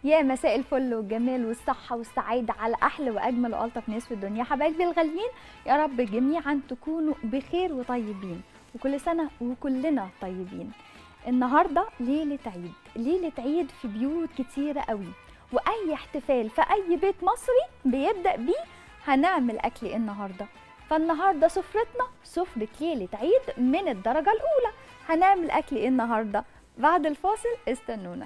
يا مساء الفل والجمال والصحة والسعادة على أحلى وأجمل وألطف ناس في الدنيا حبايبي الغاليين يا رب جميعا تكونوا بخير وطيبين وكل سنة وكلنا طيبين النهاردة ليلة عيد ليلة عيد في بيوت كتيرة قوي وأي احتفال في أي بيت مصري بيبدأ بيه هنعمل أكل إيه النهاردة فالنهاردة سفرتنا سفرة ليلة عيد من الدرجة الأولى هنعمل أكل إيه النهاردة بعد الفاصل استنونا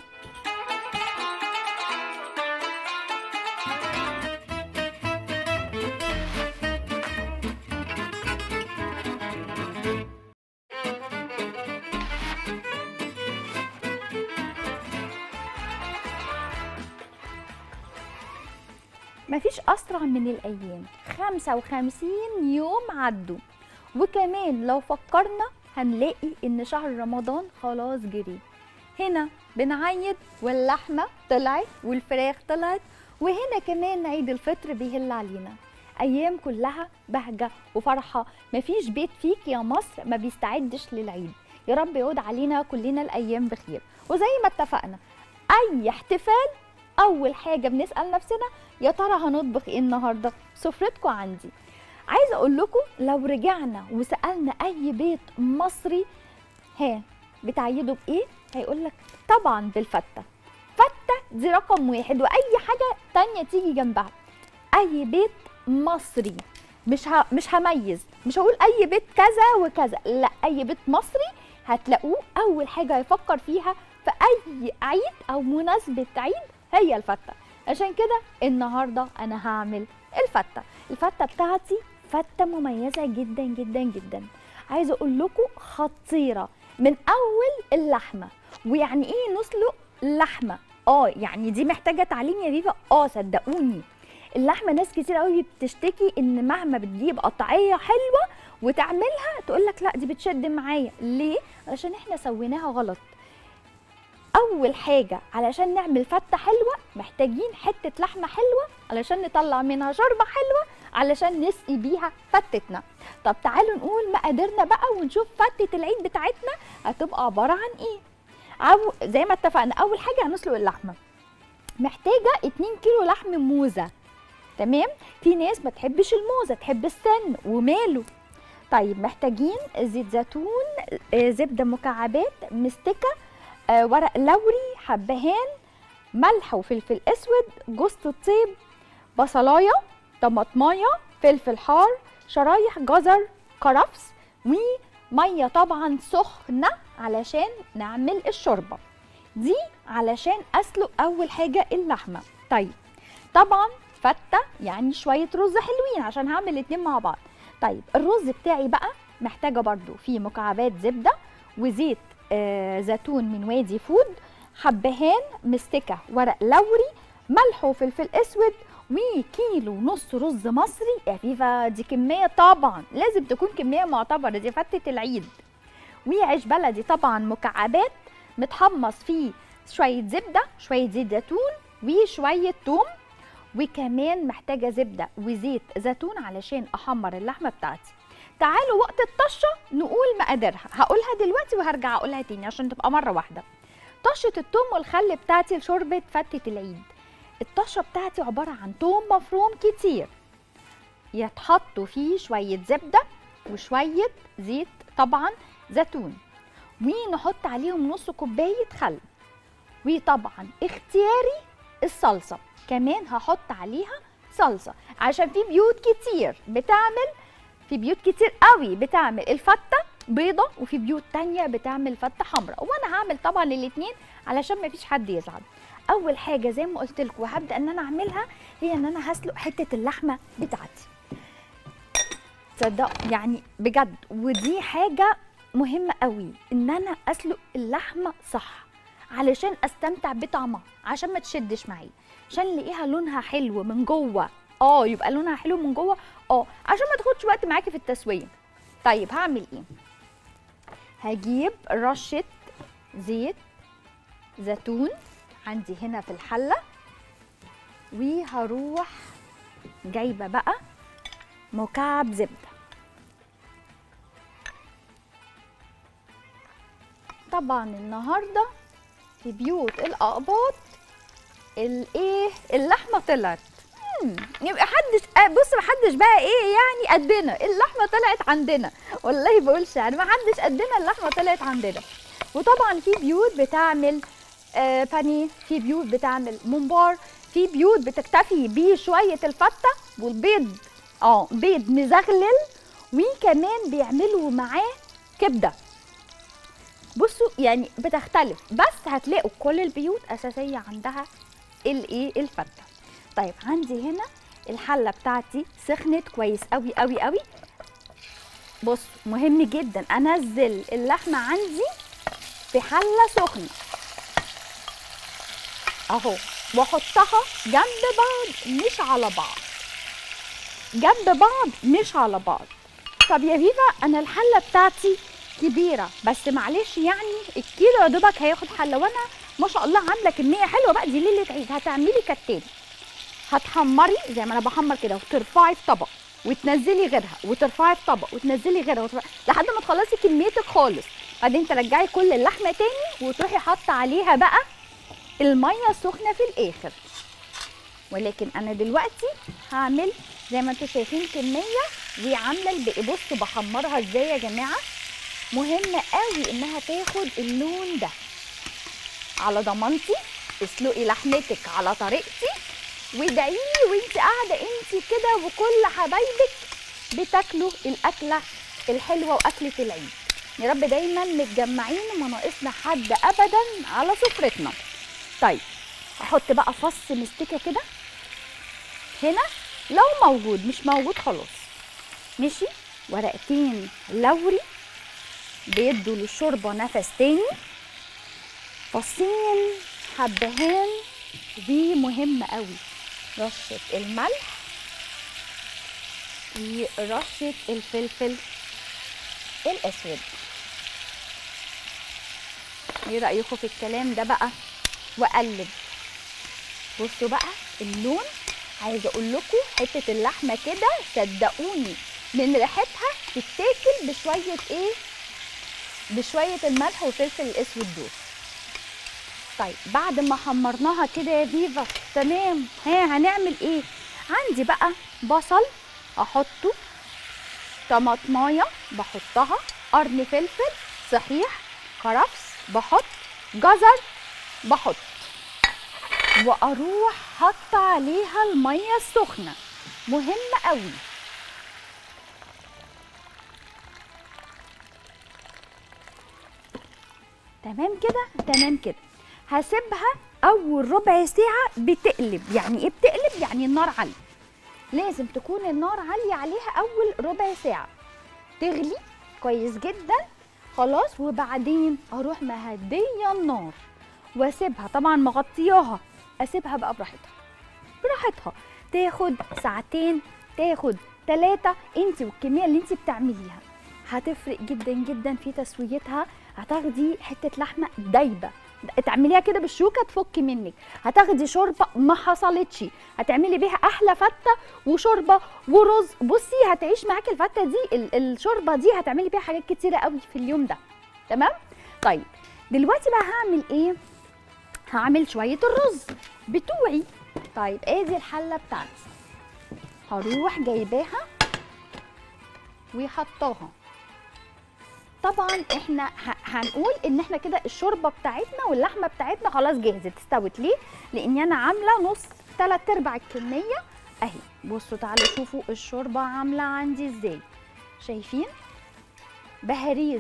مفيش أسرع من الأيام 55 يوم عدوا وكمان لو فكرنا هنلاقي إن شهر رمضان خلاص جري هنا بنعيد واللحمة طلعت والفراخ طلعت وهنا كمان عيد الفطر بيهل علينا أيام كلها بهجة وفرحة مفيش بيت فيك يا مصر ما بيستعدش للعيد يا رب يعود علينا كلنا الأيام بخير وزي ما اتفقنا أي احتفال أول حاجة بنسأل نفسنا يا ترى هنطبخ ايه النهارده سفرتكم عندي عايزه اقول لكم لو رجعنا وسالنا اي بيت مصري ها بتعيدوا بايه هيقول لك طبعا بالفته فته دي رقم واحد واي حاجه تانية تيجي جنبها اي بيت مصري مش ه... مش هميز مش هقول اي بيت كذا وكذا لا اي بيت مصري هتلاقوه اول حاجه هيفكر فيها في اي عيد او مناسبه عيد هي الفته عشان كده النهارده انا هعمل الفته الفته بتاعتي فته مميزه جدا جدا جدا عايزه اقول لكم خطيره من اول اللحمه ويعني ايه نسلق لحمه اه يعني دي محتاجه تعليم يا فيفا اه صدقوني اللحمه ناس كتير قوي بتشتكي ان مهما بتجيب قطعيه حلوه وتعملها تقول لك لا دي بتشد معايا ليه عشان احنا سويناها غلط اول حاجه علشان نعمل فته حلوه محتاجين حته لحمه حلوه علشان نطلع منها شوربه حلوه علشان نسقي بيها فتتنا طب تعالوا نقول مقاديرنا بقى ونشوف فتة العيد بتاعتنا هتبقى عبارة عن ايه عو... زي ما اتفقنا اول حاجة هنسلق اللحمة محتاجة 2 كيلو لحم موزة تمام في ناس ما تحبش الموزة تحب السن وماله طيب محتاجين زيت زيتون آه، زبدة مكعبات مستكة آه، ورق لوري حبهان ملح وفلفل اسود جوز الطيب بصلايه طماطمايه فلفل حار شرايح جزر كرفس وميه طبعا سخنه علشان نعمل الشوربه دي علشان اسلق اول حاجه اللحمه طيب طبعا فته يعني شويه رز حلوين عشان هعمل الاتنين مع بعض طيب الرز بتاعي بقى محتاجه برضو فيه مكعبات زبده وزيت آه زيتون من وادي فود حبهان مستكه ورق لوري ملح وفلفل اسود وكيلو ونص رز مصري يا فيفا دي كميه طبعا لازم تكون كميه معتبره دي فتة العيد وعيش بلدي طبعا مكعبات متحمص فيه شويه زبده شويه زيت زيتون وشويه توم وكمان محتاجه زبده وزيت زيتون علشان احمر اللحمه بتاعتي تعالوا وقت الطشه نقول مقاديرها هقولها دلوقتي وهرجع اقولها تاني عشان تبقى مره واحده طشه التوم والخل بتاعتي لشوربه فتة العيد الطشه بتاعتي عباره عن توم مفروم كتير يتحطوا فيه شويه زبده وشويه زيت طبعا زيتون ونحط عليهم نص كوبايه خل وطبعا اختياري الصلصه كمان هحط عليها صلصه عشان في بيوت كتير بتعمل في بيوت كتير قوي بتعمل الفته بيضه وفي بيوت تانية بتعمل فته حمراء وانا هعمل طبعا الاتنين علشان ما فيش حد يزعل اول حاجه زي ما قلت لكم وهبدا ان انا اعملها هي ان انا هسلق حته اللحمه بتاعتي تصدق يعني بجد ودي حاجه مهمه قوي ان انا اسلق اللحمه صح علشان استمتع بطعمها عشان ما تشدش معايا عشان نلاقيها لونها حلو من جوه اه يبقى لونها حلو من جوه اه عشان ما تاخدش وقت معاكي في التسويه طيب هعمل ايه هجيب رشه زيت زيتون عندي هنا في الحله وهروح جايبه بقى مكعب زبده طبعا النهارده في بيوت الاقباط الايه اللحمه طلعت مم، يبقى حدش آه، بص ما حدش بقى ايه يعني قدنا اللحمه طلعت عندنا والله بقولش يعني ما حدش قدنا اللحمه طلعت عندنا وطبعا في بيوت بتعمل آه بانيه في بيوت بتعمل ممبار في بيوت بتكتفي بشويه الفته والبيض اه بيض مزغلل وكمان بيعملوا معاه كبده بصوا يعني بتختلف بس هتلاقوا كل البيوت اساسيه عندها الايه الفته طيب عندي هنا الحله بتاعتي سخنت كويس قوي قوي قوي بص مهم جدا انزل اللحمه عندي في حله سخنه اهو واحطها جنب بعض مش على بعض جنب بعض مش على بعض طب يا فيفا انا الحله بتاعتي كبيره بس معلش يعني الكيلو يا دوبك هياخد حله وانا ما شاء الله عامله كميه حلوه بقى دي ليله عيد هتعملي كالتالي هتحمري زي ما انا بحمر كده وترفعي في طبق وتنزلي غيرها وترفعي في طبق وتنزلي غيرها وترفعي لحد ما تخلصي كميتك خالص بعدين ترجعي كل اللحمه تاني وتروحي حاطه عليها بقى الميه السخنه في الاخر ولكن انا دلوقتي هعمل زي ما انتم شايفين كميه وعامله الباقي بصوا بحمرها ازاي يا جماعه مهم قوي انها تاخد اللون ده على ضمانتي اسلقي لحمتك على طريقتي وادعي لي وانت قاعده انت كده وكل حبايبك بتاكلوا الاكله الحلوه واكله العيد يا رب دايما متجمعين وما ناقصنا حد ابدا على سفرتنا طيب احط بقى فص مستكه كده هنا لو موجود مش موجود خلاص ماشي ورقتين لوري بيدوا للشوربه نفس تاني فصين حبهان دي مهمة قوي رشة الملح ورشة الفلفل الأسود ايه رأيكم في الكلام ده بقى وأقلب بصوا بقى اللون عايزة أقول لكم حتة اللحمة كده صدقوني من ريحتها تتاكل بشوية ايه بشوية الملح والفلفل الأسود دول طيب بعد ما حمرناها كده يا فيفا تمام ها هنعمل ايه عندي بقى بصل احطه طماطمايه بحطها قرن فلفل صحيح كرفس بحط جزر بحط واروح حاطه عليها الميه السخنه مهم قوي تمام كده تمام كده هسيبها اول ربع ساعه بتقلب يعني ايه بتقلب يعني النار عاليه لازم تكون النار عاليه عليها اول ربع ساعه تغلي كويس جدا خلاص وبعدين اروح مهديه النار واسيبها طبعا مغطياها اسيبها بقى براحتها براحتها تاخد ساعتين تاخد ثلاثة انت والكمية اللي انت بتعمليها هتفرق جدا جدا في تسويتها هتاخدي حتة لحمة دايبة تعمليها كده بالشوكه تفك منك هتاخدي شوربه ما حصلتش هتعملي بيها احلى فته وشوربه ورز بصي هتعيش معاكي الفته دي ال- الشوربه دي هتعملي بيها حاجات كتيره قوي في اليوم ده تمام طيب دلوقتي بقى هعمل ايه هعمل شويه الرز بتوعي طيب ادي الحله بتاعتي هروح جايباها وحطاها طبعا احنا ه- هنقول ان احنا كده الشوربه بتاعتنا واللحمه بتاعتنا خلاص جهزت استوت ليه لاني انا عامله نص تلات ارباع الكميه اهي بصوا تعالوا شوفوا الشوربه عامله عندي ازاي شايفين بهاريز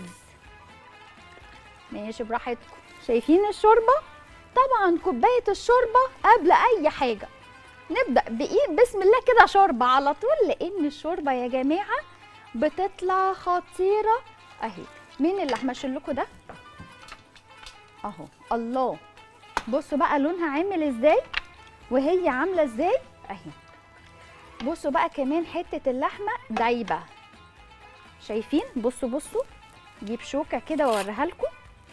ماشي براحتكم شايفين الشوربه طبعا كوبايه الشوربه قبل اي حاجه نبدا بايد بسم الله كده شوربه على طول لان الشوربه يا جماعه بتطلع خطيره اهي مين اللي همشي لكم ده اهو الله بصوا بقى لونها عامل ازاي وهي عامله ازاي اهي بصوا بقى كمان حته اللحمه دايبه شايفين بصوا بصوا جيب شوكه كده واوريها لكم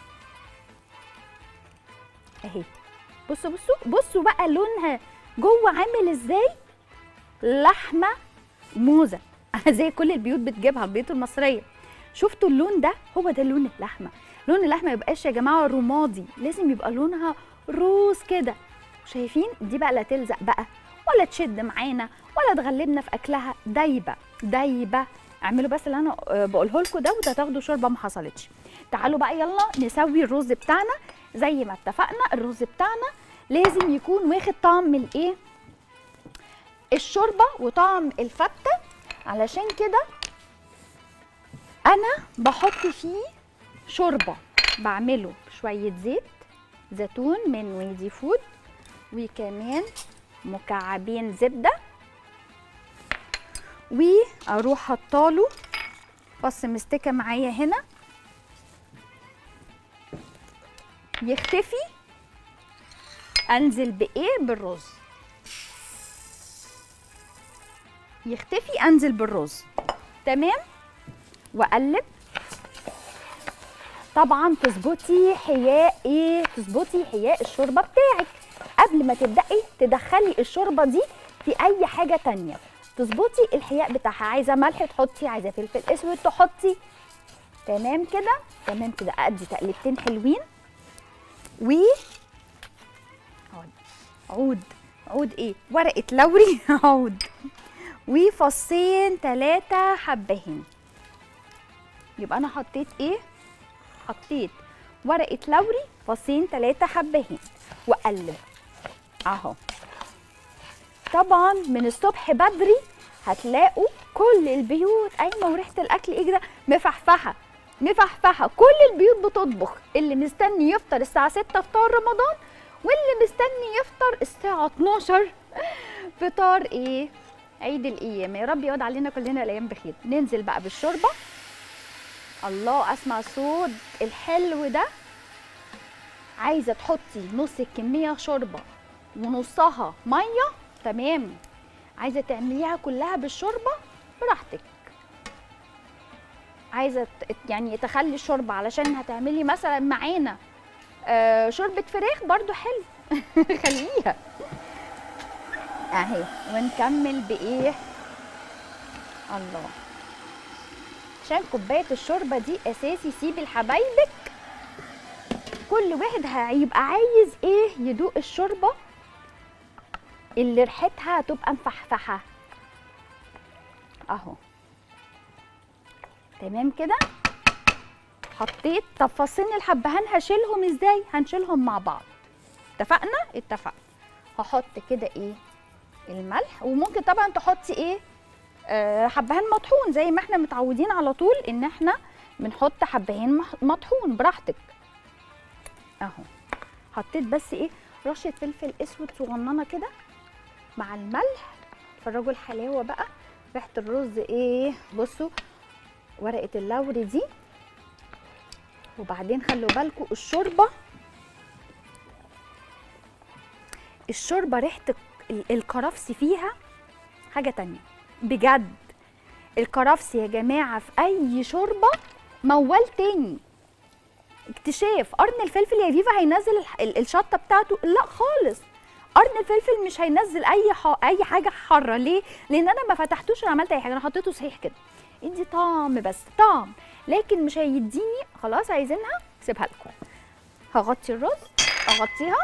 اهي بصوا بصوا بصوا بقى لونها جوه عامل ازاي لحمه موزه زي كل البيوت بتجيبها البيوت المصريه شفتوا اللون ده هو ده لون اللحمه لون اللحمه ما يبقاش يا جماعه رمادي لازم يبقى لونها روز كده شايفين دي بقى لا تلزق بقى ولا تشد معانا ولا تغلبنا في اكلها دايبه دايبه اعملوا بس اللي انا آه، بقوله لكم ده وهتاخدوا شوربه ما حصلتش تعالوا بقى يلا نسوي الرز بتاعنا زي ما اتفقنا الرز بتاعنا لازم يكون واخد طعم الايه الشوربه وطعم الفته علشان كده انا بحط فيه شوربه بعمله بشويه زيت زيتون من ويدي فود وكمان مكعبين زبده واروح حطاله فص مستكه معايا هنا يختفي انزل بايه بالرز يختفي انزل بالرز تمام واقلب طبعا تظبطي حياء ايه تظبطي حياء الشوربه بتاعك قبل ما تبداي تدخلي الشوربه دي في اي حاجه تانية تظبطي الحياء بتاعها عايزه ملح تحطي عايزه فلفل اسود تحطي تمام كده تمام كده ادي تقلبتين حلوين و عود عود عود ايه ورقه لوري عود وفصين ثلاثه حبهان يبقى انا حطيت ايه حطيت ورقه لوري فصين ثلاثه حبهان واقلب اهو طبعا من الصبح بدري هتلاقوا كل البيوت قايمه وريحه الاكل ايه ده مفحفحه مفحفحه كل البيوت بتطبخ اللي مستني يفطر الساعه 6 فطار رمضان واللي مستني يفطر الساعه 12 فطار ايه عيد الايام يا رب يقعد علينا كلنا الايام بخير ننزل بقى بالشوربه الله اسمع الصوت الحلو ده عايزه تحطي نص الكميه شوربه ونصها ميه تمام عايزه تعمليها كلها بالشوربه براحتك عايزه ت- يعني تخلي الشوربه علشان هتعملي مثلا معانا آه شوربه فراخ برضو حلو خليها اهي ونكمل بايه الله عشان كوبايه الشوربه دي اساسي سيبي لحبايبك كل واحد هيبقى عايز ايه يدوق الشوربه اللي ريحتها هتبقى مفحفحه اهو تمام كده حطيت طب فصين الحبهان هشيلهم ازاي هنشيلهم مع بعض اتفقنا اتفقنا هحط كده ايه الملح وممكن طبعا تحطي ايه آه حبهان مطحون زي ما احنا متعودين على طول ان احنا بنحط حبهان مح- مطحون براحتك اهو حطيت بس ايه رشه فلفل اسود صغننه كده مع الملح اتفرجوا الحلاوه بقى ريحه الرز ايه بصوا ورقه اللوري دي وبعدين خلوا بالكم الشوربه الشوربه ريحه ال- الكرفس فيها حاجه تانية بجد الكرفس يا جماعه في اي شوربه موال تاني اكتشاف قرن الفلفل يا فيفا هينزل الح- ال- الشطه بتاعته لا خالص قرن الفلفل مش هينزل اي ح... اي حاجه حاره ليه لان انا ما فتحتوش ولا عملت اي حاجه انا حطيته صحيح كده يدي طعم بس طعم لكن مش هيديني خلاص عايزينها سيبها لكم هغطي الرز اغطيها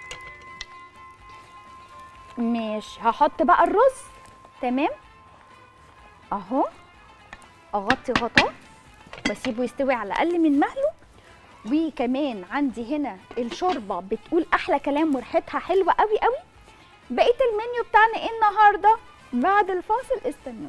ماشي هحط بقى الرز تمام اهو اغطي غطاه واسيبه يستوي على الاقل من مهله وكمان عندي هنا الشوربه بتقول احلى كلام وريحتها حلوه قوي قوي بقيه المنيو بتاعنا ايه النهارده بعد الفاصل استنوني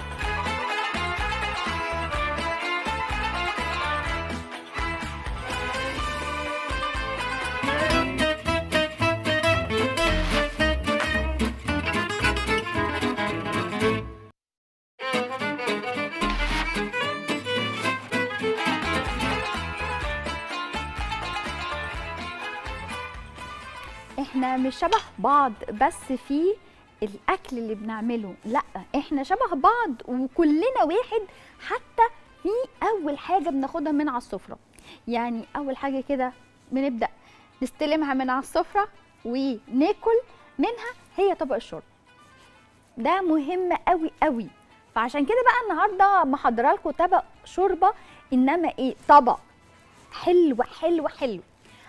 احنا مش شبه بعض بس في الاكل اللي بنعمله لا احنا شبه بعض وكلنا واحد حتى في اول حاجه بناخدها من على السفره يعني اول حاجه كده بنبدا نستلمها من على السفره وناكل منها هي طبق الشرب ده مهم قوي قوي فعشان كده بقى النهارده محضره لكم طبق شوربه انما ايه طبق حلو حلو حلو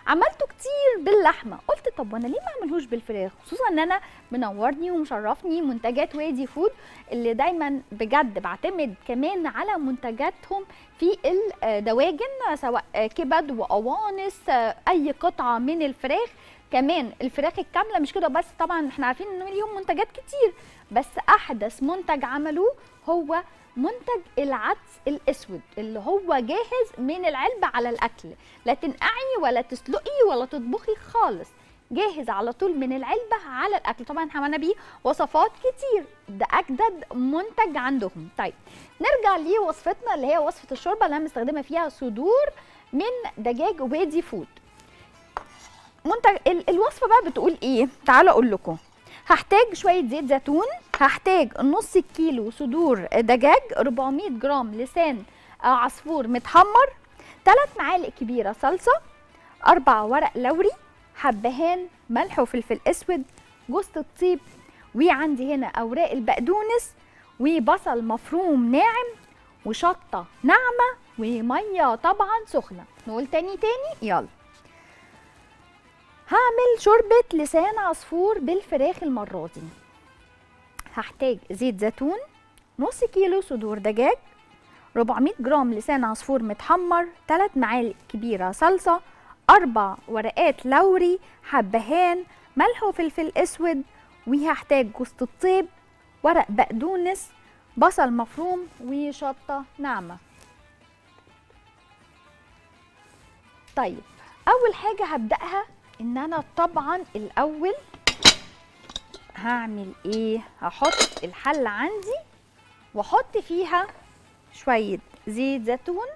عملته كتير باللحمه قلت طب وانا ليه ما اعملهوش بالفراخ خصوصا ان انا منورني ومشرفني منتجات وادي فود اللي دايما بجد بعتمد كمان على منتجاتهم في الدواجن سواء كبد وقوانص اي قطعه من الفراخ كمان الفراخ الكامله مش كده بس طبعا احنا عارفين ان ليهم منتجات كتير بس احدث منتج عملوه هو منتج العدس الاسود اللي هو جاهز من العلبه على الاكل لا تنقعي ولا تسلقي ولا تطبخي خالص جاهز على طول من العلبه على الاكل طبعا عملنا بيه وصفات كتير ده اجدد منتج عندهم طيب نرجع لوصفتنا اللي هي وصفه الشوربه اللي انا مستخدمه فيها صدور من دجاج وادي فود منتج ال- الوصفه بقى بتقول ايه تعالوا اقول لكم هحتاج شويه زيت زيتون هحتاج نص كيلو صدور دجاج 400 جرام لسان آه، عصفور متحمر 3 معالق كبيره صلصه أربع ورق لوري حبهان ملح وفلفل اسود جوز الطيب وعندي هنا اوراق البقدونس وبصل مفروم ناعم وشطه ناعمه وميه طبعا سخنه نقول تاني تاني يلا هعمل شوربة لسان عصفور بالفراخ المرة دي هحتاج زيت زيتون نص كيلو صدور دجاج 400 جرام لسان عصفور متحمر 3 معالق كبيرة صلصة أربع ورقات لوري حبهان ملح وفلفل أسود وهحتاج جوز الطيب ورق بقدونس بصل مفروم وشطة ناعمة طيب أول حاجة هبدأها ان انا طبعا الاول هعمل ايه هحط الحله عندي واحط فيها شويه زيت زيتون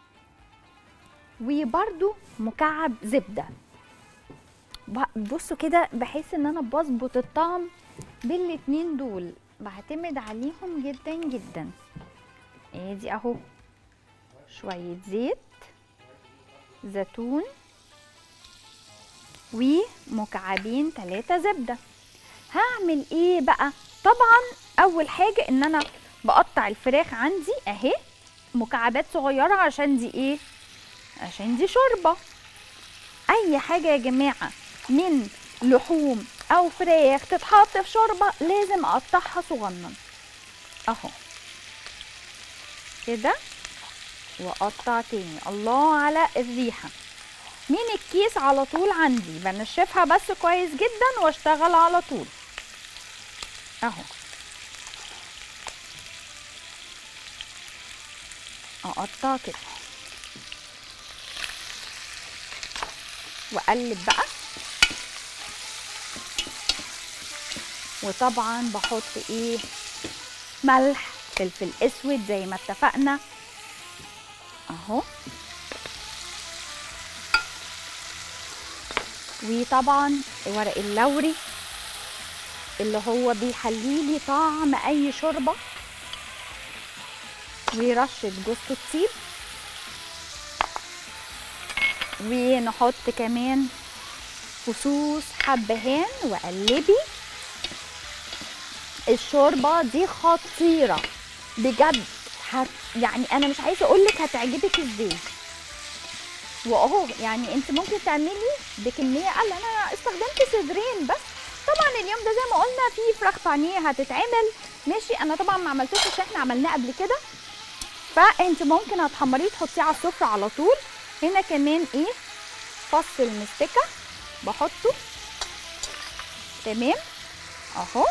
وبرده مكعب زبده ب- بصوا كده بحس ان انا بظبط الطعم بالاتنين دول بعتمد عليهم جدا جدا ادي اهو شويه زيت زيتون ومكعبين ثلاثة زبدة هعمل ايه بقى طبعا اول حاجة ان انا بقطع الفراخ عندي اهي مكعبات صغيرة عشان دي ايه عشان دي شوربة اي حاجة يا جماعة من لحوم او فراخ تتحط في شوربة لازم اقطعها صغنن اهو كده واقطع تاني الله على الريحه من الكيس على طول عندي بنشفها بس كويس جدا واشتغل على طول اهو اقطع كده واقلب بقى وطبعا بحط ايه ملح فلفل اسود زي ما اتفقنا اهو وطبعا ورق اللوري اللي هو بيحلي لي طعم اي شوربه ورشه جوز الطيب ونحط كمان فصوص حبهان وقلبي الشوربه دي خطيره بجد هت يعني انا مش عايزه اقول لك هتعجبك ازاي واهو يعني انت ممكن تعملي بكميه اقل انا استخدمت صدرين بس طبعا اليوم ده زي ما قلنا في فراخ بانيه هتتعمل ماشي انا طبعا ما عملتوش عشان احنا عملناه قبل كده فانت ممكن هتحمريه تحطيه على السفره على طول هنا كمان ايه فص المستكه بحطه تمام اهو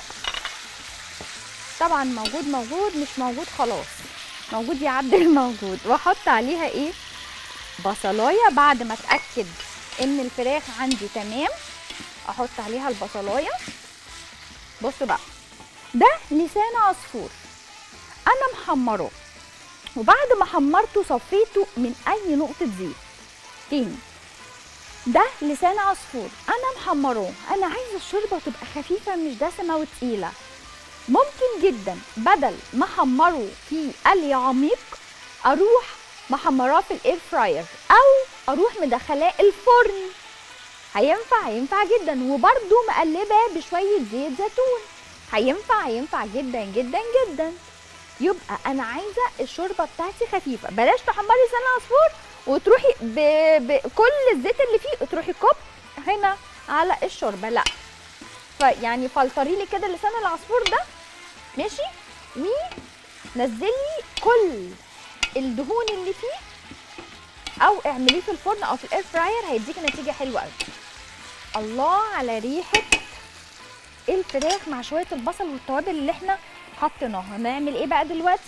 طبعا موجود موجود مش موجود خلاص موجود يعدل موجود واحط عليها ايه بصلايه بعد ما اتاكد ان الفراخ عندي تمام احط عليها البصلايه بصوا بقى ده لسان عصفور انا محمره وبعد ما حمرته صفيته من اي نقطه زيت تاني ده لسان عصفور انا محمراه انا عايزه الشوربه تبقى خفيفه مش دسمه وتقيله ممكن جدا بدل ما احمره في قلي عميق اروح محمراه في الاير فراير او اروح مدخلاه الفرن هينفع هينفع جدا وبرده مقلبه بشويه زيت زيتون هينفع هينفع جدا جدا جدا يبقى انا عايزه الشوربه بتاعتي خفيفه بلاش تحمري لسان عصفور وتروحي ب... بكل الزيت اللي فيه تروحي كوب هنا على الشوربه لا فيعني فلتري لي كده لسان العصفور ده ماشي ونزلي كل الدهون اللي فيه او اعمليه في الفرن او في الاير فراير هيديكي نتيجه حلوه قوي الله على ريحه الفراخ مع شويه البصل والتوابل اللي احنا حطيناها نعمل ايه بقى دلوقتي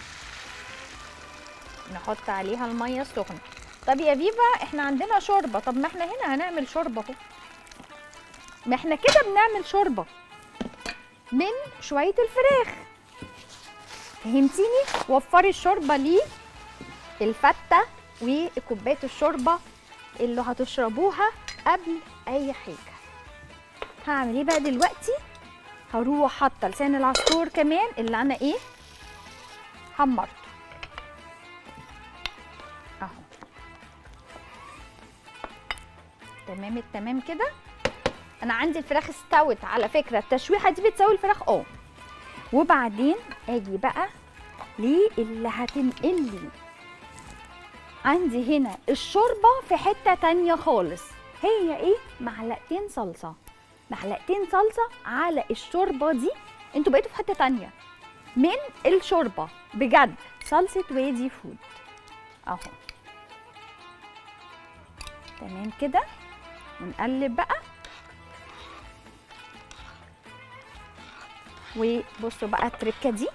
نحط عليها الميه السخنه طب يا فيفا احنا عندنا شوربه طب ما احنا هنا هنعمل شوربه اهو ما احنا كده بنعمل شوربه من شويه الفراخ فهمتيني وفري الشوربه ليه الفته وكوبايه الشوربه اللي هتشربوها قبل اي حاجه هعمل ايه بقى دلوقتي هروح حاطه لسان العصفور كمان اللي انا ايه حمرته اهو تمام التمام كده انا عندي الفراخ استوت على فكره التشويحه دي بتسوي الفراخ اه وبعدين اجي بقى للي هتنقل لي عندي هنا الشوربه في حته تانية خالص هي ايه معلقتين صلصه معلقتين صلصه على الشوربه دي انتوا بقيتوا في حته تانية من الشوربه بجد صلصه وادي فود اهو تمام كده ونقلب بقى وبصوا بقى التركه دي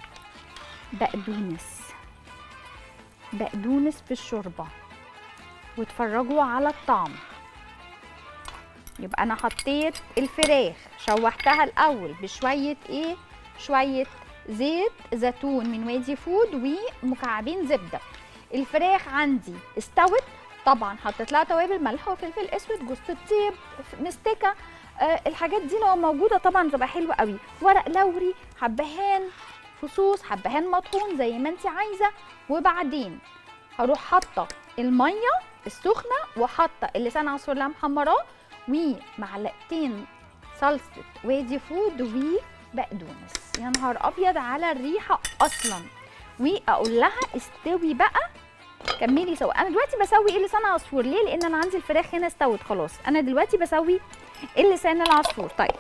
بقدونس بقدونس في الشوربه واتفرجوا على الطعم يبقى انا حطيت الفراخ شوحتها الاول بشويه ايه شويه زيت زيتون من وادي فود ومكعبين زبده الفراخ عندي استوت طبعا حطيت لها توابل ملح وفلفل اسود جوز الطيب مستكه آه الحاجات دي لو موجوده طبعا تبقى حلوه قوي ورق لوري حبهان فصوص حبهان مطحون زي ما انت عايزه وبعدين هروح حاطه الميه السخنه وحاطه اللسان عصفور اللي أنا محمراه ومعلقتين صلصه وادي فود وبقدونس يا نهار ابيض على الريحه اصلا واقول لها استوي بقى كملي سوا انا دلوقتي بسوي ايه لسان عصفور ليه لان انا عندي الفراخ هنا استوت خلاص انا دلوقتي بسوي اللسان العصفور طيب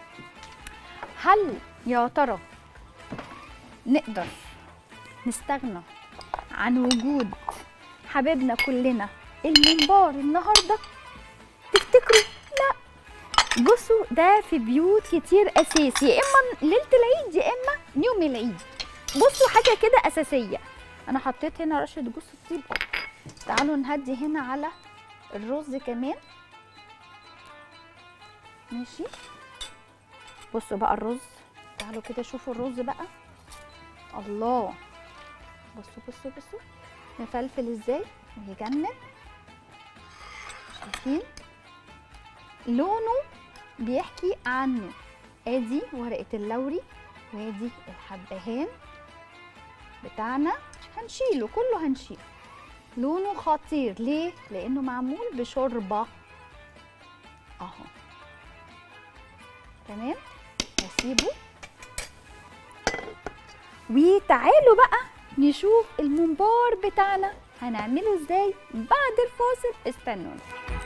هل يا ترى نقدر نستغنى عن وجود حبيبنا كلنا المنبار النهارده تفتكروا لا بصوا ده في بيوت كتير اساسي يا اما ليله العيد يا اما يوم العيد بصوا حاجه كده اساسيه انا حطيت هنا رشه جوز الطيب تعالوا نهدي هنا على الرز كمان ماشي بصوا بقى الرز تعالوا كده شوفوا الرز بقى الله بصوا بصوا بصوا مفلفل ازاي ويجنن شايفين لونه بيحكي عنه ادي ورقه اللوري وادي الحبهان بتاعنا هنشيله كله هنشيله لونه خطير ليه لانه معمول بشوربه اهو تمام هسيبه وتعالوا بقى نشوف الممبار بتاعنا هنعمله ازاي بعد الفاصل استنونا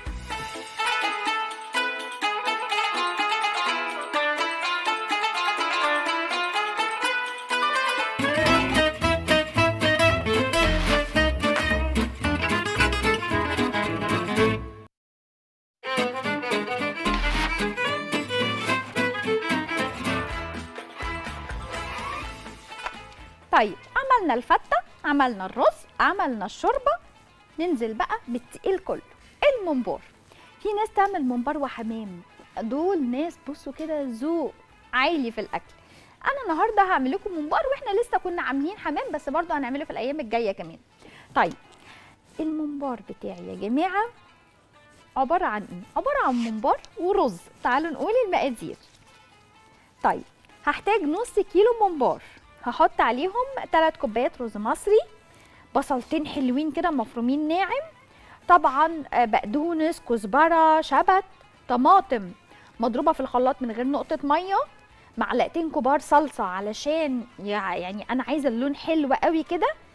طيب عملنا الفته عملنا الرز عملنا الشوربه ننزل بقى بالتقيل كله الممبار في ناس تعمل ممبار وحمام دول ناس بصوا كده ذوق عالي في الاكل انا النهارده هعمل لكم ممبار واحنا لسه كنا عاملين حمام بس برضه هنعمله في الايام الجايه كمان طيب الممبار بتاعي يا جماعه عباره عن ايه عباره عن ممبار ورز تعالوا نقول المقادير طيب هحتاج نص كيلو ممبار هحط عليهم 3 كوبايات رز مصري بصلتين حلوين كده مفرومين ناعم طبعا آه، بقدونس كزبره شبت طماطم مضروبه في الخلاط من غير نقطه ميه معلقتين كبار صلصه علشان يع- يعني انا عايزه اللون حلو قوي كده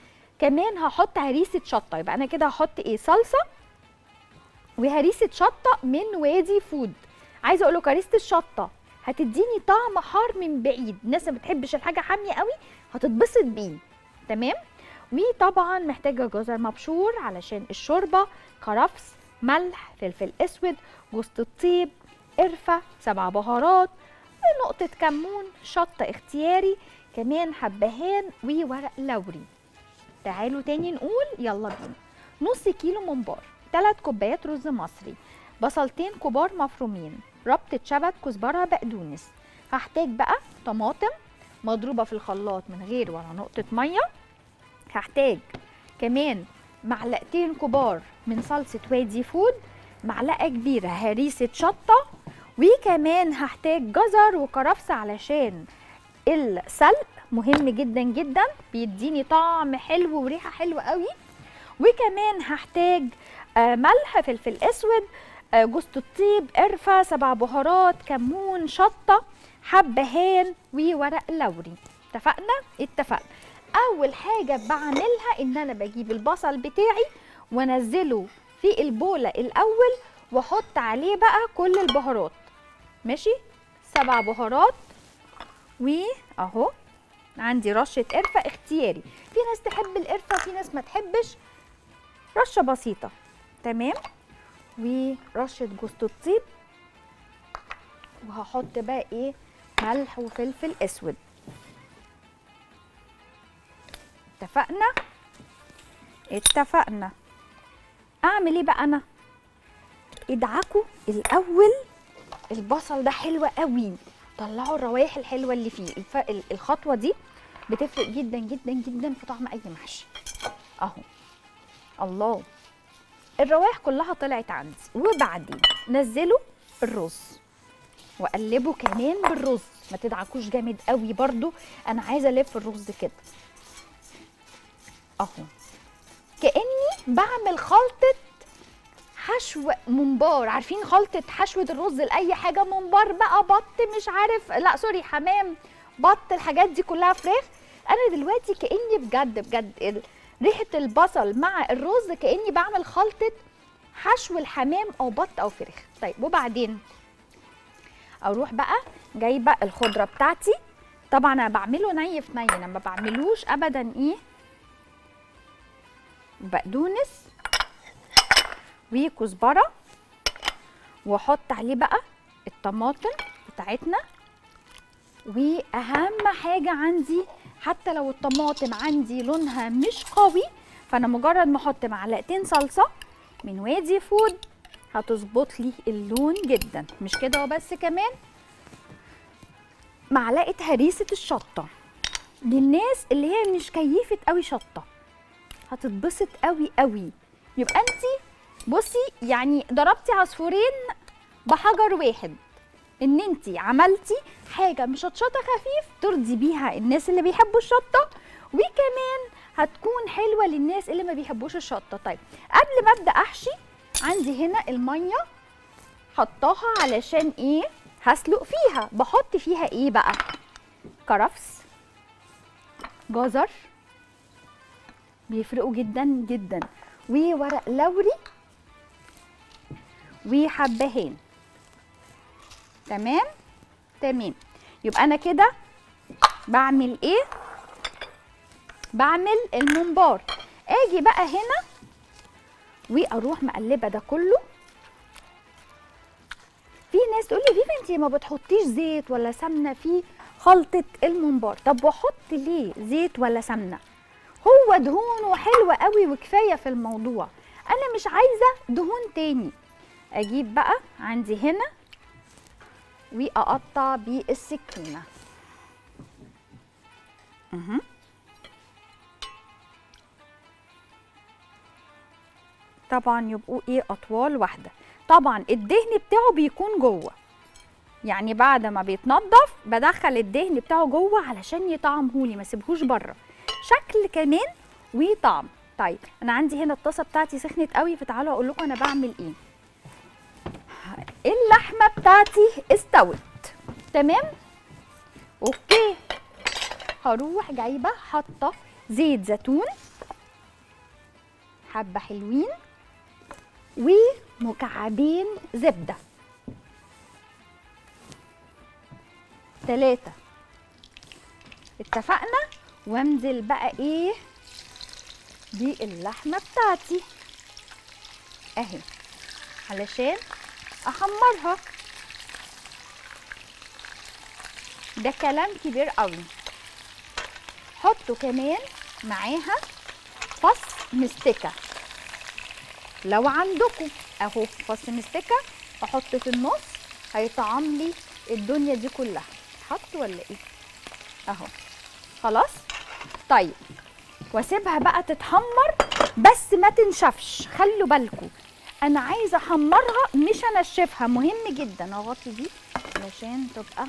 كمان هحط هريسه شطه يبقى انا كده هحط ايه صلصه وهريسه شطه من وادي فود عايزه اقول لك هريسه الشطه هتديني طعم حار من بعيد الناس اللي ما بتحبش الحاجه حاميه قوي هتتبسط بيه تمام وطبعا محتاجه جزر مبشور علشان الشوربه كرفس ملح فلفل اسود جوز الطيب قرفه سبع بهارات نقطه كمون شطه اختياري كمان حبهان وورق لوري تعالوا تاني نقول يلا بينا نص كيلو ممبار 3 كوبايات رز مصري بصلتين كبار مفرومين ربطة شبت كزبرة بقدونس هحتاج بقى طماطم مضروبة في الخلاط من غير ولا نقطة مية هحتاج كمان معلقتين كبار من صلصة وادي فود معلقة كبيرة هريسة شطة وكمان هحتاج جزر وكرفس علشان السلق مهم جدا جدا بيديني طعم حلو وريحة حلوة قوي وكمان هحتاج آه، ملح فلفل اسود آه، جوز الطيب قرفة سبع بهارات كمون شطة حبهان وورق لوري اتفقنا اتفقنا اول حاجه بعملها ان انا بجيب البصل بتاعي وانزله في البوله الاول واحط عليه بقى كل البهارات ماشي سبع بهارات واهو عندي رشه قرفه اختياري في ناس تحب القرفه في ناس ما تحبش رشه بسيطه تمام ورشه جوز الطيب وهحط بقى ايه ملح وفلفل اسود اتفقنا اتفقنا اعمل ايه بقى انا ادعكوا الاول البصل ده حلو قوي طلعوا الروايح الحلوه اللي فيه الف... ال- الخطوه دي بتفرق جدا جدا جدا في طعم اي محشي اهو الله الروايح كلها طلعت عندي وبعدين نزلوا الرز وقلبه كمان بالرز ما تدعكوش جامد قوي برضو انا عايزه الف الرز كده اهو كاني بعمل خلطه حشو ممبار عارفين خلطه حشوه الرز لاي حاجه ممبار بقى بط مش عارف لا سوري حمام بط الحاجات دي كلها فراخ انا دلوقتي كاني بجد بجد ال- ريحه البصل مع الرز كاني بعمل خلطه حشو الحمام او بط او فراخ طيب وبعدين اروح بقى جايبه الخضره بتاعتي طبعا انا بعمله ني في ني انا ما بعملوش ابدا ايه بقدونس وكزبره واحط عليه بقى الطماطم بتاعتنا واهم حاجه عندي حتى لو الطماطم عندي لونها مش قوي فانا مجرد ما احط معلقتين صلصه من وادي فود هتظبط لي اللون جدا مش كده وبس كمان معلقه هريسه الشطه للناس اللي هي مش كيفه قوي شطه هتتبسط قوي قوي يبقى انت بصي يعني ضربتي عصفورين بحجر واحد ان انت عملتي حاجه مشطشطه خفيف ترضي بيها الناس اللي بيحبوا الشطه وكمان هتكون حلوه للناس اللي ما بيحبوش الشطه طيب قبل ما ابدا احشي عندي هنا الميه حطاها علشان ايه هسلق فيها بحط فيها ايه بقى كرفس جزر بيفرقوا جدا جدا وورق لوري وحبهان تمام تمام يبقى انا كده بعمل ايه بعمل الممبار اجي بقى هنا واروح مقلبه ده كله في ناس تقول لي فيفا انت ما بتحطيش زيت ولا سمنه في خلطه الممبار طب واحط ليه زيت ولا سمنه هو دهونه حلوه قوي وكفايه في الموضوع انا مش عايزه دهون تاني اجيب بقى عندي هنا واقطع بالسكينه اها طبعا يبقوا ايه اطوال واحده طبعا الدهن بتاعه بيكون جوه يعني بعد ما بيتنضف بدخل الدهن بتاعه جوه علشان يطعمهولي ما سيبهوش بره شكل كمان وطعم طيب انا عندي هنا الطاسه بتاعتي سخنت قوي فتعالوا اقول لكم انا بعمل ايه اللحمه بتاعتي استوت تمام اوكي هروح جايبه حاطه زيت زيتون حبه حلوين ومكعبين زبده ثلاثة اتفقنا وانزل بقى ايه باللحمه بتاعتي اهي علشان احمرها ده كلام كبير قوي حطوا كمان معاها فص مستكه لو عندكم اهو فص مستكه احط في النص هيطعم لي الدنيا دي كلها حط ولا ايه اهو خلاص طيب واسيبها بقى تتحمر بس ما تنشفش خلوا بالكم انا عايزه احمرها مش انشفها مهم جدا اغطي دي علشان تبقى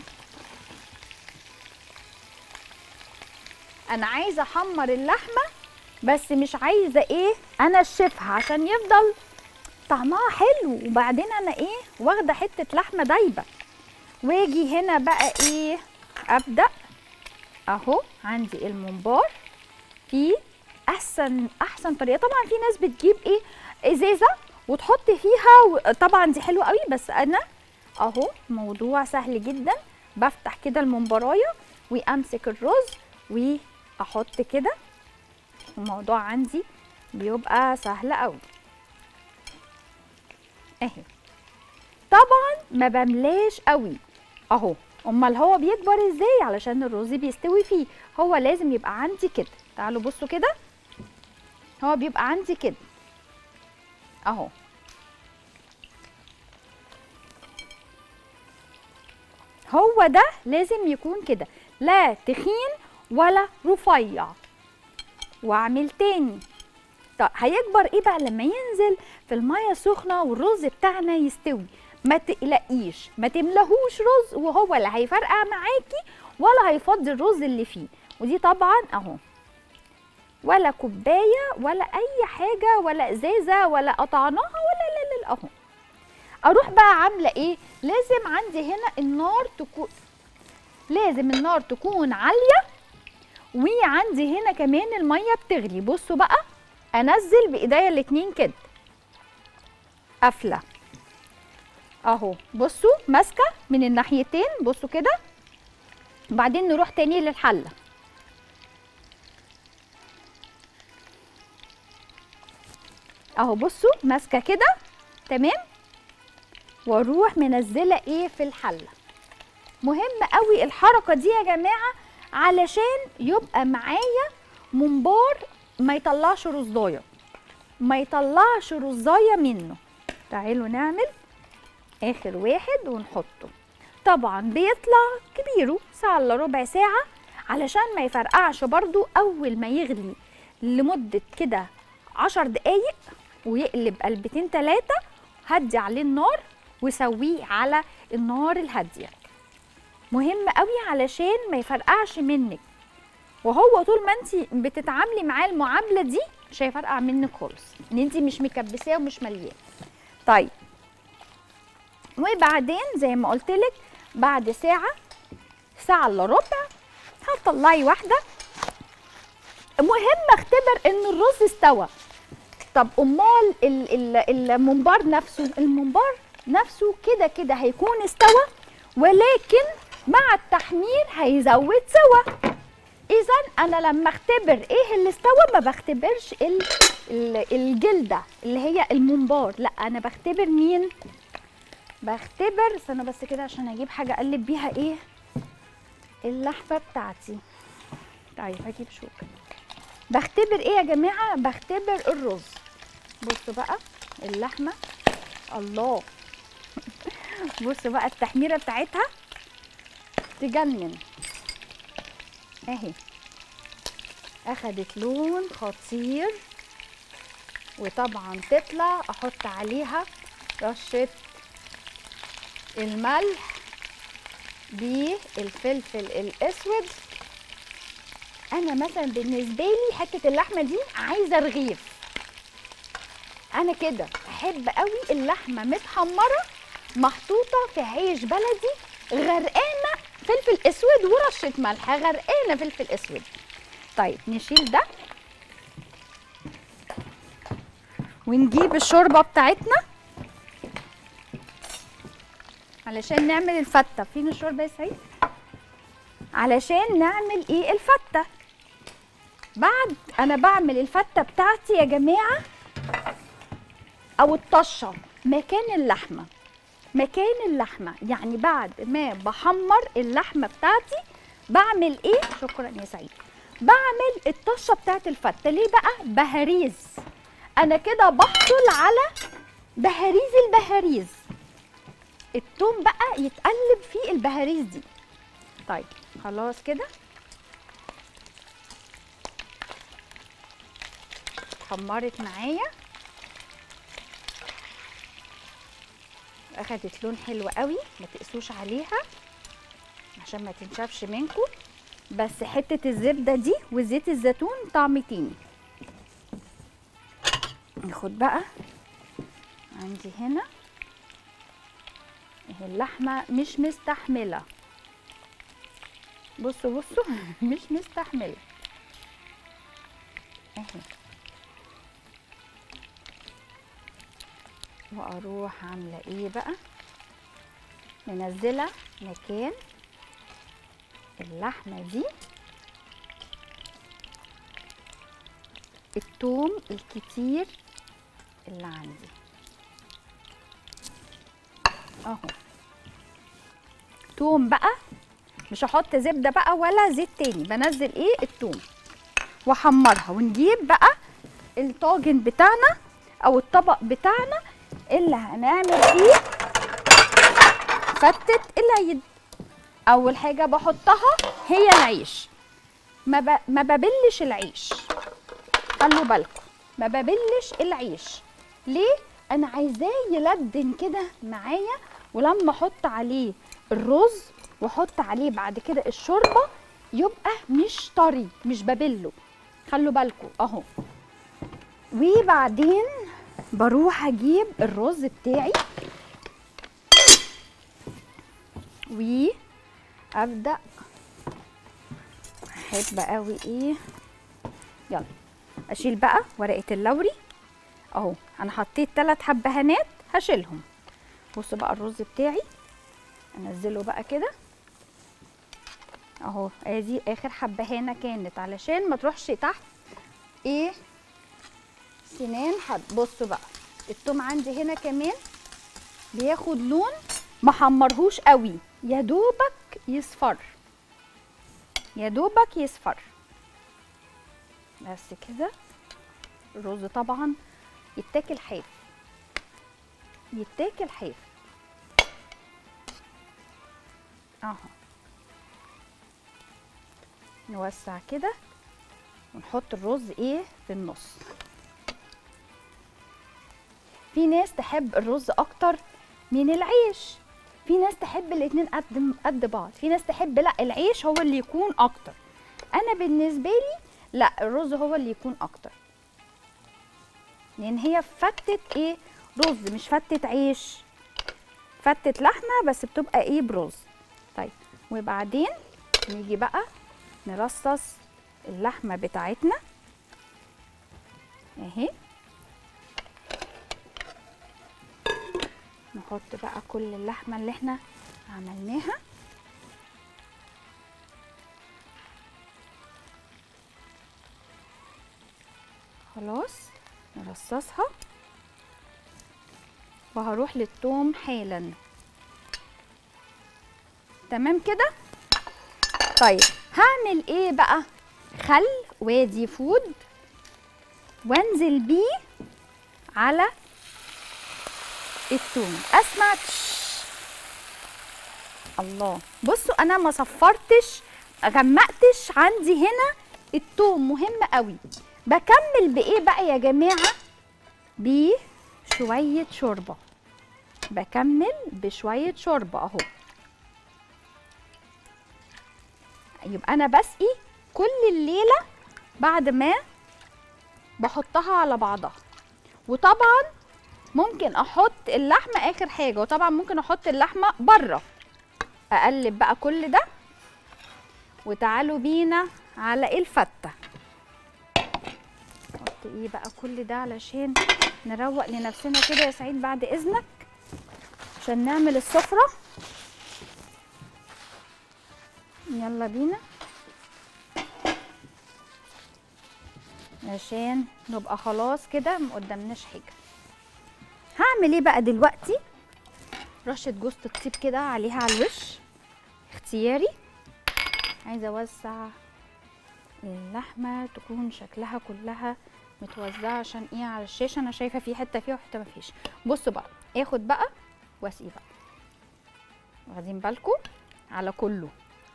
انا عايزه احمر اللحمه بس مش عايزه ايه انشفها عشان يفضل طعمها حلو وبعدين انا ايه واخده حته لحمه دايبه واجي هنا بقى ايه ابدا اهو عندي الممبار في احسن احسن طريقه طبعا في ناس بتجيب ايه ازازه وتحط فيها و... طبعا دي حلوه قوي بس انا اهو موضوع سهل جدا بفتح كده الممبرايه وامسك الرز واحط كده الموضوع عندي بيبقى سهل قوي اهي طبعا ما بملاش قوي اهو امال هو بيكبر ازاي علشان الرز بيستوي فيه هو لازم يبقى عندي كده تعالوا بصوا كده هو بيبقى عندي كده اهو هو ده لازم يكون كده لا تخين ولا رفيع واعمل تاني طب هيكبر ايه بقى لما ينزل في الميه السخنه والرز بتاعنا يستوي ما تقلقيش ما تملهوش رز وهو لا هيفرقع معاكي ولا هيفضي الرز اللي فيه ودي طبعا اهو ولا كوبايه ولا اي حاجه ولا ازازه ولا قطعناها ولا لا لا اهو اروح بقى عامله ايه لازم عندي هنا النار تكون لازم النار تكون عاليه وعندي هنا كمان الميه بتغلي بصوا بقى انزل بايديا الاتنين كده قافله اهو بصوا ماسكه من الناحيتين بصوا كده وبعدين نروح تاني للحله اهو بصوا ماسكه كده تمام واروح منزله ايه في الحله مهم قوي الحركه دي يا جماعه علشان يبقى معايا ممبار ما يطلعش رزايه ما يطلعش رزايه منه تعالوا نعمل اخر واحد ونحطه طبعا بيطلع كبيره ساعه الا ربع ساعه علشان ما يفرقعش برضو اول ما يغلي لمده كده عشر دقايق ويقلب قلبتين تلاتة هدي عليه النار وسويه على النار الهاديه مهم قوي علشان ما يفرقعش منك وهو طول ما انت بتتعاملي معاه المعامله دي مش هيفرقع منك خالص ان انت مش مكبساه ومش ملياه طيب وبعدين زي ما قلت لك بعد ساعه ساعه الا ربع هتطلعي واحده مهم اختبر ان الرز استوى طب امال ال- ال- الممبار نفسه الممبار نفسه كده كده هيكون استوى ولكن مع التحمير هيزود سوا اذا انا لما اختبر ايه اللي استوى ما بختبرش ال ال الجلده اللي هي الممبار لا انا بختبر مين بختبر استنى بس كده عشان اجيب حاجه اقلب بيها ايه اللحمه بتاعتي طيب هجيب شوكه بختبر ايه يا جماعه بختبر الرز بصوا بقى اللحمه الله بصوا بقى التحميره بتاعتها تجنن اهي اخدت لون خطير وطبعا تطلع احط عليها رشه الملح بالفلفل الاسود انا مثلا بالنسبه لي حته اللحمه دي عايزه رغيف انا كده احب قوي اللحمه متحمره محطوطه في عيش بلدي غرقانه فلفل اسود ورشه ملح غرقانه فلفل اسود طيب نشيل ده ونجيب الشوربه بتاعتنا علشان نعمل الفته فين الشوربه يا سعيد علشان نعمل ايه الفته بعد انا بعمل الفته بتاعتي يا جماعه او الطشه مكان اللحمه مكان اللحمه يعني بعد ما بحمر اللحمه بتاعتي بعمل ايه شكرا يا سعيد بعمل الطشه بتاعت الفته ليه بقى بهاريز انا كده بحصل على بهاريز البهاريز التوم بقى يتقلب في البهاريز دي طيب خلاص كده اتحمرت معايا اخدت لون حلو قوي ما تقسوش عليها عشان ما تنشفش منكم بس حته الزبده دي وزيت الزيتون طعم تاني ناخد بقى عندي هنا اهي اللحمه مش مستحمله بصوا بصوا مش مستحمله اهي واروح عامله ايه بقى منزله مكان اللحمه دي التوم الكتير اللي عندي اهو توم بقى مش هحط زبده بقى ولا زيت تاني بنزل ايه التوم واحمرها ونجيب بقى الطاجن بتاعنا او الطبق بتاعنا اللي هنعمل فيه فتة العيد اول حاجة بحطها هي العيش ما, ب... ما ببلش العيش خلوا بالكم ما ببلش العيش ليه انا عايزاه يلدن كده معايا ولما احط عليه الرز واحط عليه بعد كده الشوربه يبقى مش طري مش ببله خلوا بالكم اهو وبعدين بروح اجيب الرز بتاعي وابدا احب قوي ايه يلا اشيل بقى ورقه اللوري اهو انا حطيت ثلاث حبهانات هشيلهم بصوا بقى الرز بتاعي انزله بقى كده اهو ادي اخر حبهانه كانت علشان ما تروحش تحت ايه سنان حد بصوا بقى التوم عندي هنا كمان بياخد لون ما حمرهوش قوي يا دوبك يصفر يا دوبك يصفر بس كده الرز طبعا يتاكل حاف يتاكل حاف اهو نوسع كده ونحط الرز ايه في النص في ناس تحب الرز اكتر من العيش في ناس تحب الاتنين قد قد بعض في ناس تحب لا العيش هو اللي يكون اكتر انا بالنسبه لي لا الرز هو اللي يكون اكتر لان هي فتة ايه رز مش فتة عيش فتة لحمة بس بتبقى ايه برز طيب وبعدين نيجي بقى نرصص اللحمة بتاعتنا اهي نحط بقى كل اللحمة اللي احنا عملناها خلاص نرصصها وهروح للثوم حالا تمام كده طيب هعمل ايه بقى خل وادي فود وانزل بيه على الثوم اسمع تش. الله بصوا انا ما صفرتش غمقتش عندي هنا الثوم مهم قوي بكمل بايه بقى يا جماعه بشويه شوربه بكمل بشويه شوربه اهو يبقى انا بسقي كل الليله بعد ما بحطها على بعضها وطبعا ممكن احط اللحمه اخر حاجه وطبعا ممكن احط اللحمه بره اقلب بقى كل ده وتعالوا بينا على الفته احط ايه بقى كل ده علشان نروق لنفسنا كده يا سعيد بعد اذنك عشان نعمل السفره يلا بينا عشان نبقى خلاص كده ما قدامناش حاجه هعمل ايه بقى دلوقتي رشه جوز الطيب كده عليها على الوش اختياري عايزه اوسع اللحمه تكون شكلها كلها متوزعه عشان ايه على الشاشه انا شايفه في حته فيها وحته ما فيش بصوا بقى اخد بقى واسقي بقى واخدين بالكم على كله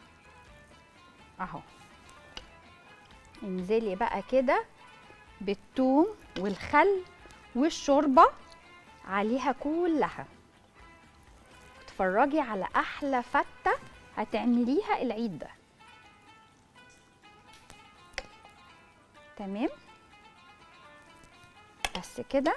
اهو انزلي بقى كده بالثوم والخل والشوربه عليها كلها اتفرجي على احلى فته هتعمليها العيد ده تمام بس كده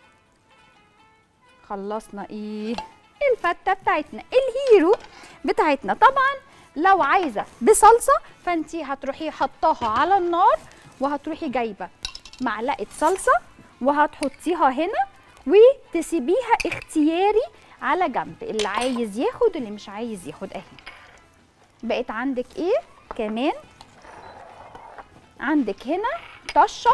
خلصنا ايه الفته بتاعتنا الهيرو بتاعتنا طبعا لو عايزه بصلصه فانتي هتروحي حطاها على النار وهتروحي جايبه معلقه صلصه وهتحطيها هنا وتسيبيها اختياري على جنب اللي عايز ياخد اللي مش عايز ياخد اهي بقت عندك ايه كمان عندك هنا طشه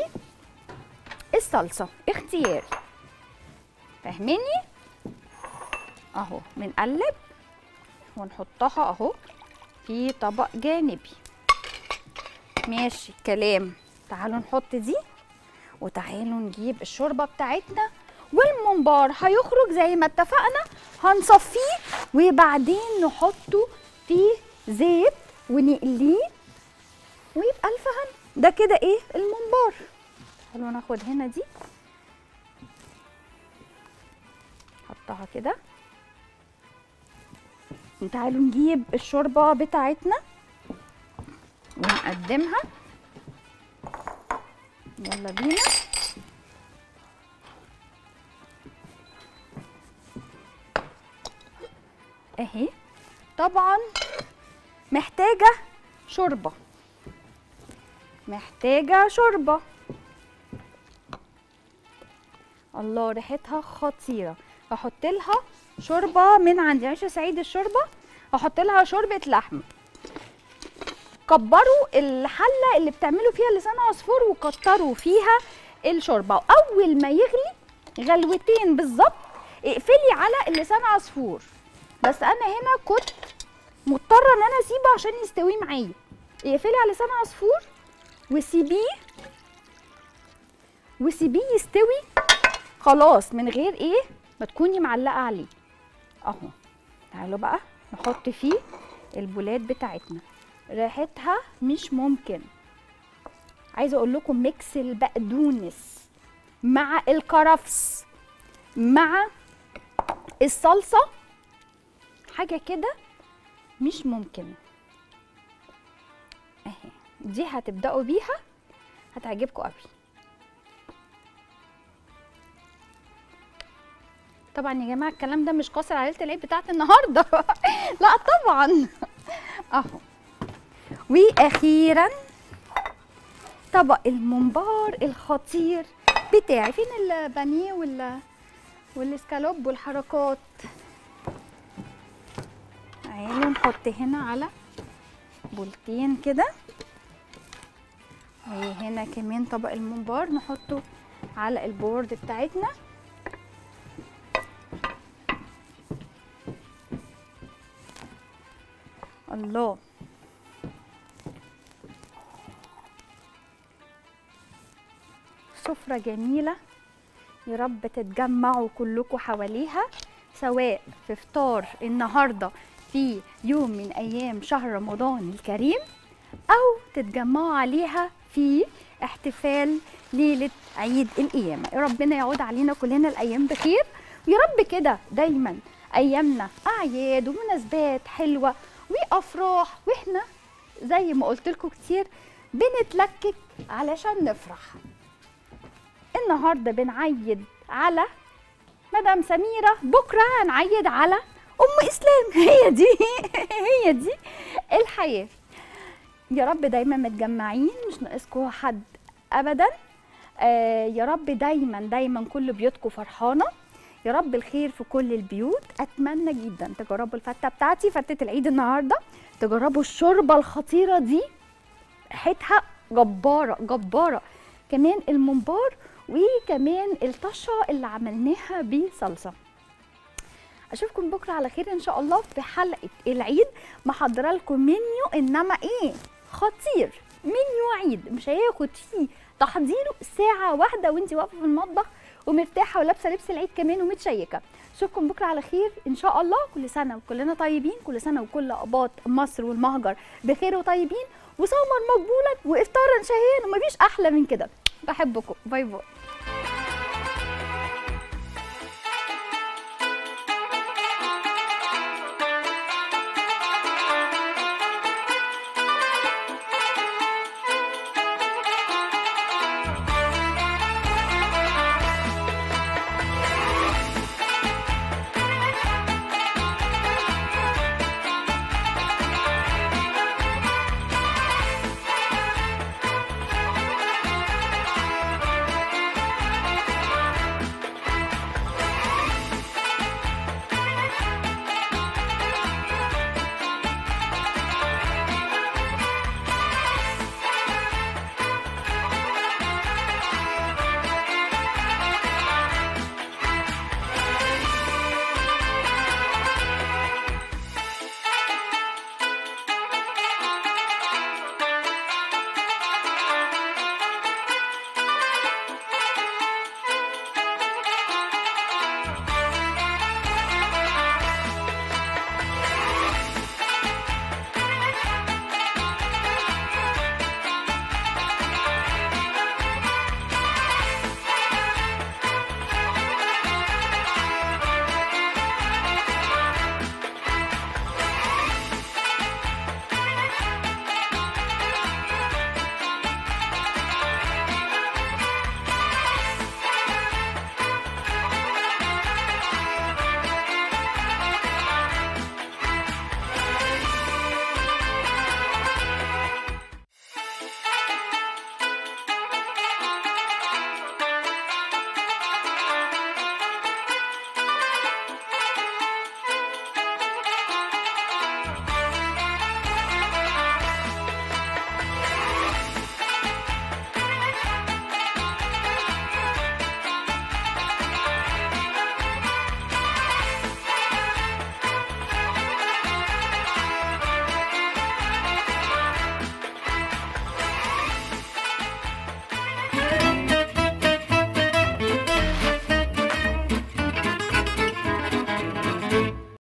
بالصلصه اختياري فاهماني اهو بنقلب ونحطها اهو في طبق جانبي ماشي كلام تعالوا نحط دي وتعالوا نجيب الشوربه بتاعتنا والممبار هيخرج زي ما اتفقنا هنصفيه وبعدين نحطه في زيت ونقليه ويبقى الف هنا ده كده ايه الممبار تعالوا ناخد هنا دي نحطها كده تعالوا نجيب الشوربه بتاعتنا ونقدمها يلا بينا اهي طبعا محتاجه شوربه محتاجه شوربه الله ريحتها خطيره هحط لها شوربه من عندي عيشه سعيد الشوربه هحط لها شوربه لحمه كبروا الحله اللي بتعملوا فيها لسان عصفور وكتروا فيها الشوربه واول ما يغلي غلوتين بالظبط اقفلي على اللسان عصفور بس انا هنا كنت مضطره ان انا اسيبه عشان يستوي معايا اقفلي على لسان عصفور وسيبيه وسيبيه يستوي خلاص من غير ايه ما تكوني معلقه عليه اهو تعالوا بقى نحط فيه البولات بتاعتنا ريحتها مش ممكن عايزه اقول لكم ميكس البقدونس مع الكرفس مع الصلصه حاجه كده مش ممكن اهي دي هتبداوا بيها هتعجبكم قوي طبعا يا جماعه الكلام ده مش قاصر على ليله العيد بتاعت النهارده لا طبعا اهو واخيرا طبق الممبار الخطير بتاعي فين البانيه وال والاسكالوب والحركات تعالوا نحط هنا على بولتين كده وهنا كمان طبق الممبار نحطه على البورد بتاعتنا الله سفرة جميلة يا رب تتجمعوا كلكم حواليها سواء في فطار النهارده في يوم من ايام شهر رمضان الكريم او تتجمعوا عليها في احتفال ليله عيد القيامه يا ربنا يعود علينا كلنا الايام بخير ويا رب كده دايما ايامنا اعياد ومناسبات حلوه وافراح واحنا زي ما قلت لكم كتير بنتلكك علشان نفرح النهارده بنعيد على مدام سميره بكره هنعيد على ام اسلام هي دي هي دي الحياه يا رب دايما متجمعين مش ناقصكم حد ابدا آه يا رب دايما دايما كل بيوتكم فرحانه يا رب الخير في كل البيوت اتمنى جدا تجربوا الفته بتاعتي فته العيد النهارده تجربوا الشوربه الخطيره دي ريحتها جباره جباره كمان الممبار وكمان الطشه اللي عملناها بصلصه اشوفكم بكره على خير ان شاء الله في حلقه العيد محضره لكم منيو انما ايه خطير منيو عيد مش هياخد فيه تحضيره ساعه واحده وانت واقفه في المطبخ ومرتاحه ولابسه لبس العيد كمان ومتشيكه اشوفكم بكره على خير ان شاء الله كل سنه وكلنا طيبين كل سنه وكل اباط مصر والمهجر بخير وطيبين وصوما مقبولا وافطارا شهيا ومفيش احلى من كده بحبكم باي باي